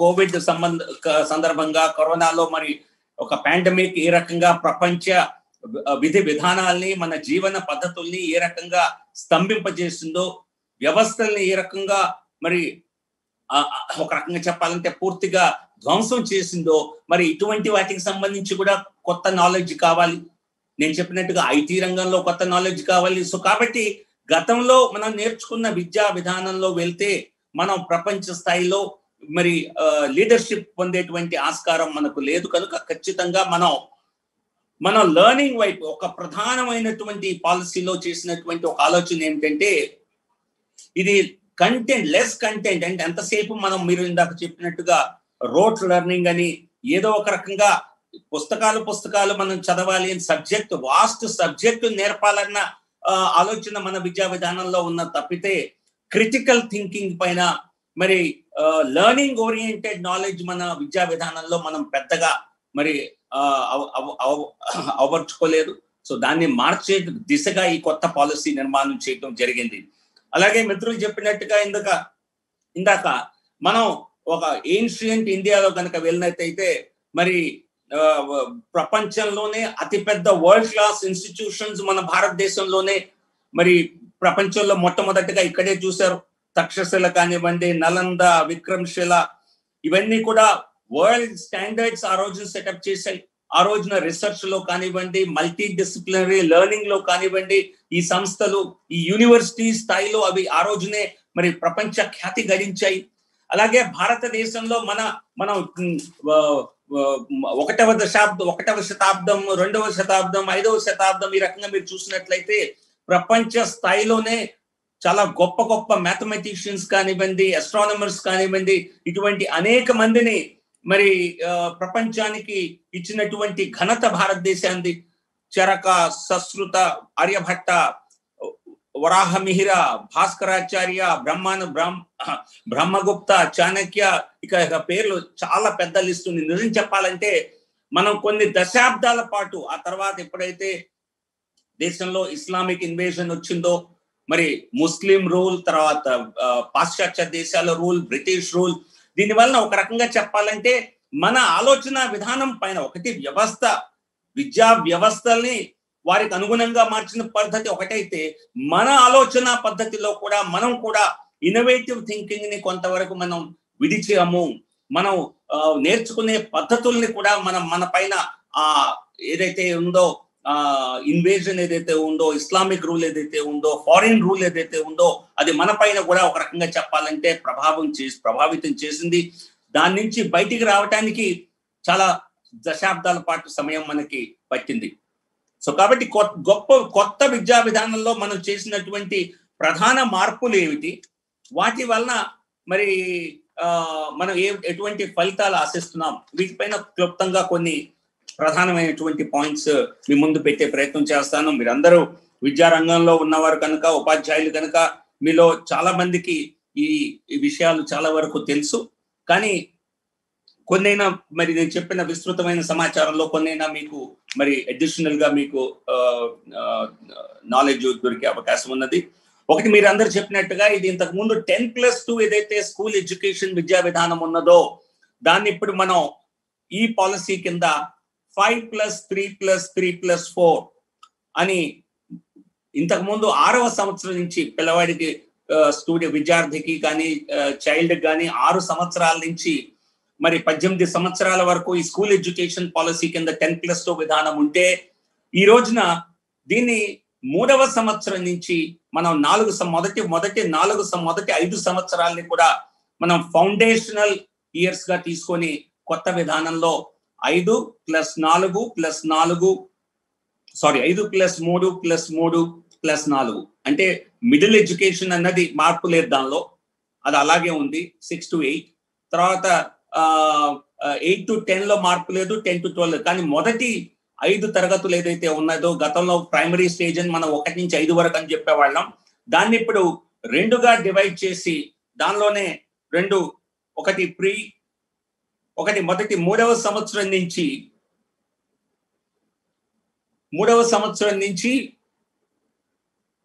Covid సంబంధ క- సందర్భంగా కరోనాలో మరి ఒక పాండమిక్ ఏ రకంగా ప్రపంచ విధి విధానాల్ని మన జీవన పద్ధతుల్ని ఏ రకంగా స్తంభింపజేసిందో వ్యవస్థల్ని ఏ రకంగా మరి ఆ, ఆ, ఒక రకంగా చెప్పాలంటే పూర్తిగా ధ్వంసం చేసిందో మరి ఇటువంటి వాటికి సంబంధించి కూడా కొత్త నాలెడ్జ్ కావాలి నేను చెప్పినట్టుగా ఐటీ రంగంలో కొత్త నాలెడ్జ్ కావాలి సో కాబట్టి గతంలో మనం నేర్చుకున్న విద్యా విధానంలో వెళ్తే మనం ప్రపంచ స్థాయిలో మరి లీడర్షిప్ పొందేటువంటి ఆస్కారం మనకు లేదు కనుక ఖచ్చితంగా మనం మనం లెర్నింగ్ వైపు ఒక ప్రధానమైనటువంటి పాలసీలో చేసినటువంటి ఒక ఆలోచన ఏమిటంటే ఇది కంటెంట్ లెస్ కంటెంట్ అంటే ఎంతసేపు మనం మీరు ఇందాక చెప్పినట్టుగా రోట్ లెర్నింగ్ అని ఏదో ఒక రకంగా పుస్తకాలు పుస్తకాలు మనం చదవాలి అని సబ్జెక్ట్ వాస్ట్ సబ్జెక్ట్ నేర్పాలన్న ఆ, ఆలోచన మన విద్యా విధానంలో ఉన్న తప్పితే క్రిటికల్ థింకింగ్ పైన మరి లెర్నింగ్ ఓరియంటెడ్ నాలెడ్జ్ మన విద్యా విధానంలో మనం పెద్దగా మరి ఆ, అవ- అవ- అవ- అవపరుచుకోలేదు సో దాన్ని మార్చే దిశగా ఈ కొత్త పాలసీ నిర్మాణం చేయడం జరిగింది అలాగే మిత్రులు చెప్పినట్టుగా ఇందాక ఇందాక మనం ఒక ఏన్షియంట్ ఇండియాలో కనుక వెళ్ళినట్టయితే మరి ఆ, ప్రపంచంలోనే అతిపెద్ద వరల్డ్ క్లాస్ ఇన్స్టిట్యూషన్స్ మన భారతదేశంలోనే మరి ప్రపంచంలో మొట్టమొదటిగా ఇక్కడే చూశారు తక్షశిల కానివ్వండి నలంద విక్రమ్శిల ఇవన్నీ కూడా వరల్డ్ స్టాండర్డ్స్ ఆ రోజు సెటప్ చేశాయి ఆ రోజున రీసెర్చ్ లో కానివ్వండి మల్టీ డిసిప్లినరీ లెర్నింగ్ లో కానివ్వండి ఈ సంస్థలు ఈ యూనివర్సిటీ స్థాయిలో అవి ఆ రోజునే మరి ప్రపంచ ఖ్యాతి గడించాయి అలాగే భారతదేశంలో మన మనం ఉమ్, ఆ, ఆ, ఒకటవ దశాబ్దం ఒకటవ శతాబ్దం రెండవ శతాబ్దం ఐదవ శతాబ్దం ఈ రకంగా మీరు చూసినట్లయితే ప్రపంచ స్థాయిలోనే చాలా గొప్ప గొప్ప మ్యాథమెటిషియన్స్ కానివ్వండి అస్ట్రానమర్స్ కానివ్వండి ఇటువంటి అనేక మందిని మరి ఆ, ప్రపంచానికి ఇచ్చినటువంటి ఘనత భారతదేశానికి చరక సశ్రుత ఆర్యభట్ట వరాహమిహిర భాస్కరాచార్య బ్రహ్మాన బ్రహ్మ బ్రహ్మగుప్త చాణక్య ఇక ఇక పేర్లు చాలా పెద్ద లిస్ట్ ఉంది నిజం చెప్పాలంటే మనం కొన్ని దశాబ్దాల పాటు ఆ తర్వాత ఎప్పుడైతే దేశంలో ఇస్లామిక్ ఇన్వేజన్ వచ్చిందో మరి ముస్లిం రూల్ తర్వాత ఆ, పాశ్చాత్య దేశాల రూల్ బ్రిటిష్ రూల్ దీనివల్ల ఒక రకంగా చెప్పాలంటే మన ఆలోచన విధానం పైన ఒకటి వ్యవస్థ విద్యా వ్యవస్థల్ని వారికి అనుగుణంగా మార్చిన పద్ధతి ఒకటైతే మన ఆలోచన పద్ధతిలో కూడా మనం కూడా ఇన్నోవేటివ్ థింకింగ్ ని కొంతవరకు మనం విడిచాము మనం ఆ, నేర్చుకునే పద్ధతుల్ని కూడా మనం మన పైన ఆ ఏదైతే ఉందో ఆ ఇన్వేజన్ ఏదైతే ఉందో ఇస్లామిక్ రూల్ ఏదైతే ఉందో ఫారిన్ రూల్ ఏదైతే ఉందో అది మన పైన కూడా ఒక రకంగా చెప్పాలంటే ప్రభావం చేసి ప్రభావితం చేసింది దాని నుంచి బయటికి రావటానికి చాలా దశాబ్దాల పాటు సమయం మనకి పట్టింది సో కాబట్టి కొ- గొప్ప కొత్త విద్యా విధానంలో మనం చేసినటువంటి ప్రధాన మార్పులు ఏమిటి వాటి వలన మరి ఆ, మనం ఏ ఎటువంటి ఫలితాలు ఆశిస్తున్నాం వీటిపైన క్లుప్తంగా కొన్ని ప్రధానమైనటువంటి పాయింట్స్ మీ ముందు పెట్టే ప్రయత్నం చేస్తాను మీరందరూ విద్యా రంగంలో ఉన్నవారు కనుక ఉపాధ్యాయులు కనుక మీలో చాలా మందికి ఈ ఈ విషయాలు చాలా వరకు తెలుసు కానీ కొన్నైనా మరి నేను చెప్పిన విస్తృతమైన సమాచారంలో కొన్నైనా మీకు మరి అడిషనల్ గా మీకు నాలెడ్జ్ దొరికే అవకాశం ఉన్నది ఒకటి మీరు అందరు చెప్పినట్టుగా ఇది ఇంతకు ముందు టెన్ ప్లస్ టూ ఏదైతే స్కూల్ ఎడ్యుకేషన్ విద్యా విధానం ఉన్నదో దాన్ని ఇప్పుడు మనం ఈ పాలసీ కింద five plus three plus three plus four అని ఇంతకు ముందు ఆరవ సంవత్సరం నుంచి పిల్లవాడికి స్టూడెంట్ విద్యార్థికి కానీ చైల్డ్ కానీ ఆరు సంవత్సరాల నుంచి మరి పద్దెనిమిది సంవత్సరాల వరకు ఈ స్కూల్ ఎడ్యుకేషన్ పాలసీ కింద టెన్ ప్లస్ టూ విధానం ఉంటే ఈ రోజున దీన్ని మూడవ సంవత్సరం నుంచి మనం నాలుగు సం- మొదటి మొదటి నాలుగు సం- మొదటి ఐదు సంవత్సరాలని కూడా మనం ఫౌండేషనల్ ఇయర్స్ గా తీసుకొని కొత్త విధానంలో ఐదు ప్లస్ నాలుగు ప్లస్ నాలుగు సారీ ఐదు ప్లస్ మూడు ప్లస్ మూడు ప్లస్ నాలుగు అంటే మిడిల్ ఎడ్యుకేషన్ అన్నది మార్పు లేదు దానిలో అది అలాగే ఉంది సిక్స్ టు ఎయిట్ తర్వాత ఎయిట్ టు టెన్ లో మార్పు లేదు టెన్ టు ట్వెల్వ్ కానీ మొదటి ఐదు తరగతులు ఏదైతే ఉన్నదో గతంలో ప్రైమరీ స్టేజ్ అని మనం ఒకటి నుంచి ఐదు వరకు అని చెప్పేవాళ్ళం దాన్ని ఇప్పుడు రెండుగా డివైడ్ చేసి దానిలోనే రెండు ఒకటి ప్రీ ఒకటి మొదటి మూడవ సంవత్సరం నుంచి మూడవ సంవత్సరం నుంచి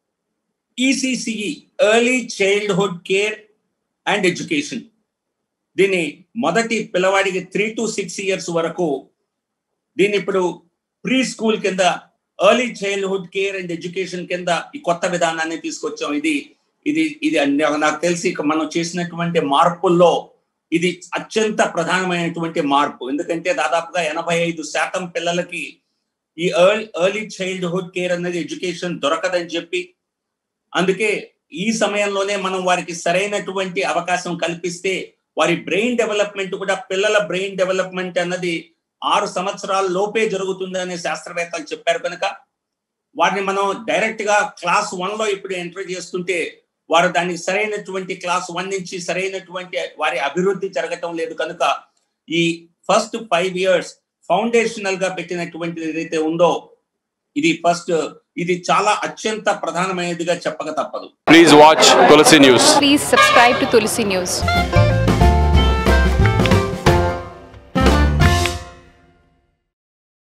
ECCE early childhood care and education దీన్ని మొదటి పిల్లవాడికి త్రీ టు సిక్స్ ఇయర్స్ వరకు దీన్ని ఇప్పుడు ప్రీ స్కూల్ కింద early childhood care and education కింద ఈ కొత్త విధానాన్ని తీసుకొచ్చాం ఇది ఇది ఇది అన్ని- నాకు తెలిసి ఇక మనం చేసినటువంటి మార్పుల్లో ఇది అత్యంత ప్రధానమైనటువంటి మార్పు ఎందుకంటే దాదాపుగా ఎనభై ఐదు శాతం పిల్లలకి ఈ ఎర్లీ ఎర్లీ చైల్డ్హుడ్ కేర్ అనేది ఎడ్యుకేషన్ దొరకదని చెప్పి అందుకే ఈ సమయంలోనే మనం వారికి సరైనటువంటి అవకాశం కల్పిస్తే వారి బ్రెయిన్ డెవలప్మెంట్ కూడా పిల్లల బ్రెయిన్ డెవలప్మెంట్ అన్నది ఆరు సంవత్సరాల లోపే జరుగుతుందని శాస్త్రవేత్తలు చెప్పారు కనుక వారిని మనం డైరెక్ట్ గా క్లాస్ వన్ లో ఇప్పుడు ఎంటర్ చేస్తుంటే వారు దానికి సరైనటువంటి క్లాస్ వన్ నుంచి సరైనటువంటి వారి అభివృద్ధి జరగటం లేదు కనుక ఈ ఫస్ట్ ఫైవ్ ఇయర్స్ ఫౌండేషనల్ గా పెట్టినటువంటిది ఏదైతే ఉందో ఇది ఫస్ట్ ఇది చాలా అత్యంత ప్రధానమైనదిగా చెప్పక తప్పదు Please watch Tulsi News. Please subscribe to Tulsi News.